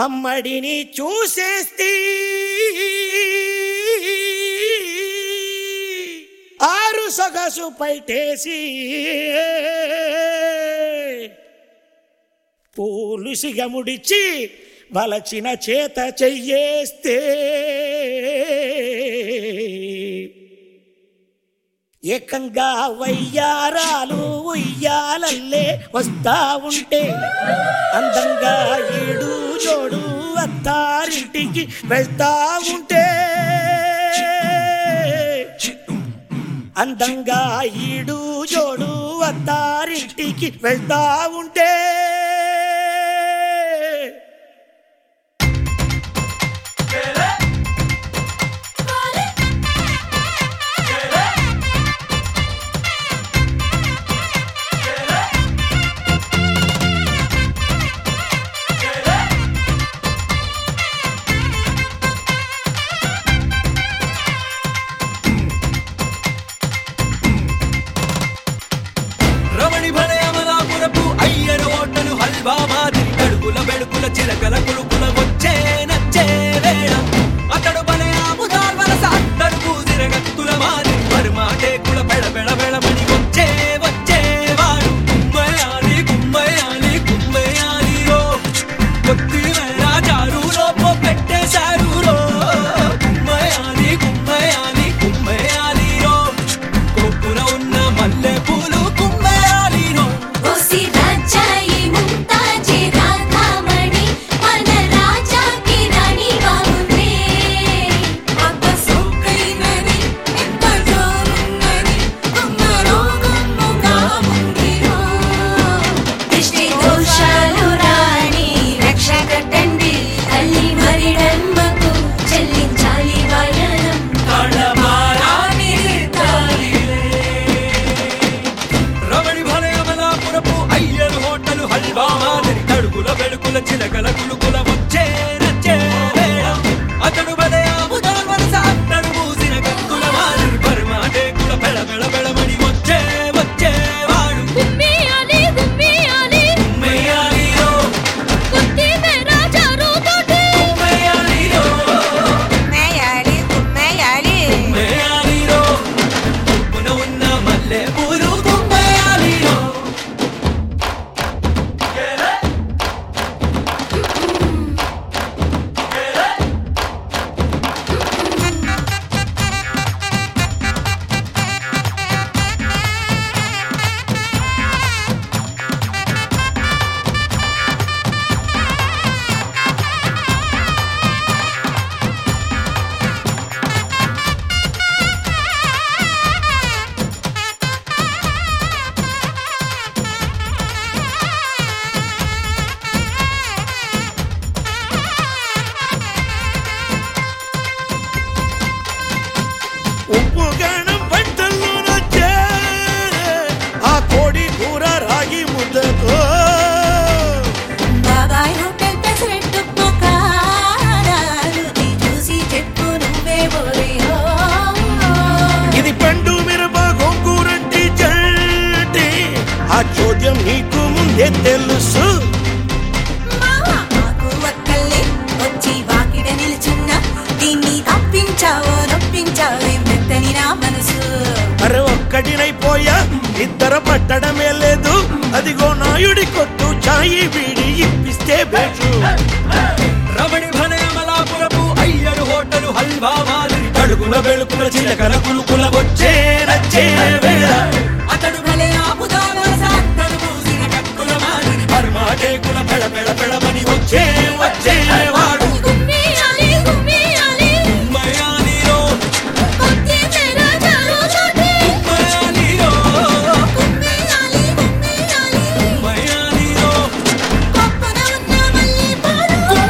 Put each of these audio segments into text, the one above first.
అమ్మడిని చూసేస్తే ఆరు సొగసు పైటేసి పోలుసిగా ముడిచి వలచిన చేత చెయ్యేస్తే ఏకంగా వయ్యారాలు ఉయ్యాలల్లే వస్తా ఉంటే అందంగా ఈడు జోడు అత్తారింటికి వెళ్తా ఉంటే అందంగా ఈడు జోడు అత్తారింటికి వెళ్తా ఉంటే రమణి భలే అమలాపురపు అయ్యరు ఓటలు హల్వా మాదిరి కడుగుల బెడుకుల చిలకల కుడుకుల వచ్చే నచ్చే వేళ అతడు భలే ఆముదార్ వలస అత్తడు పూసిన గత్తుల మాదిరి పరుమాటే కుల బెడ బెడ బెడమని వచ్చే వచ్చే వాడు కుమ్మయాలి కుమ్మయాలి కుమ్మయాలి రో కొత్తి రాజారు లోపో పెట్టేశారు రో కుమ్మయాలి కుమ్మయాలి కుమ్మయాలి రో కొప్పున ఉన్న మల్లె పూలు కుమ్మయాలి రో ఓసి రాజాయి ముంతాజీ రాధామణి మన రాజాకి రాణి బాగుంది అక్క సోకైనది ఎంత జోరున్నది అమ్మ రోగమ్ముగా ఉందిరో దిష్టి దోషాలు రాణి రక్ష కట్టండి తల్లి మరిడమ్మకు చెల్లించాలి వాయనం కళమారాని రమణి భలే అమలాపురపు అయ్యరు హోటలు హల్వా మాదిరి కడుగుల బెడుకుల చిలకల కులుకుల వచ్చే నచ్చే వేళ అతడు భలే ఆముదార్ వలస అత్తడు మూసిన కత్తుల మాదిరి పరమాటే కుల బెడ బెడ బెడమని వచ్చే వచ్చే వాడు గుమ్మియాలి గుమ్మియాలి కుమ్మయాలి రో కుత్తి మేరా చారు తోటి కుమ్మయాలి రో కుమ్మేయాలి కుమ్మేయాలి కుమ్మయాలి రో కొప్పున ఉన్న మల్లె పూలు కుమ్మయాలి రో ఉప్పు గానం పంటల్లో నచ్చే ఆ కోడి కూర రాగి ముద్దతో బాబాయ్ హోటల్ పెసరెట్టు పుకారాలు నీ చూసి చెప్పు నువ్వే ఓరియో ఇది పండు మిరప గోంగూరంటి చంటి ఆ చోద్యం నీకు ముందే తెలుసు మావా మాకు ఒక్కళ్ళే వచ్చి వాకిట నిలుచున్న దీన్ని తప్పించావో నొప్పించావే మెత్తని నా మనసు అరే ఒక్కటినైపోయా ఇద్దరు పట్టడమే లేదు అదిగో నాయుడి కొట్టు చాయి వీడి ఇప్పిస్తే బేచు రమణి భలే అమలాపురపు అయ్యరు హోటలు హల్వా మాదిరి కడుగుల బెళుకుల చిలకల కులుకుల వచ్చే నచ్చే వేళ అతడు భలే ఆపుదాల సాత్తడు మూసిన కక్కుల మాదిరి పరమాటే కుల పెడ పెడ పెడమని వచ్చే వచ్చే వాడు గుమ్మియాలి గుమ్మియాలి కుమ్మయాలిరో కుత్తి మేరా చారు తోటి కుమ్మయాలిరో గుమ్మియాలి గుమ్మియాలి కుమ్మయాలిరో పప్పున ఉన్న మల్లి పాలు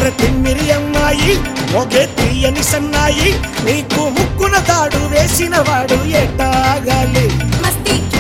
అరె తిమ్మిరి అమ్మాయి ఒకే తీయని సన్నాయి నీకు ముక్కున తాడు వేసిన వాడు ఎట్టాగాలి మస్తీ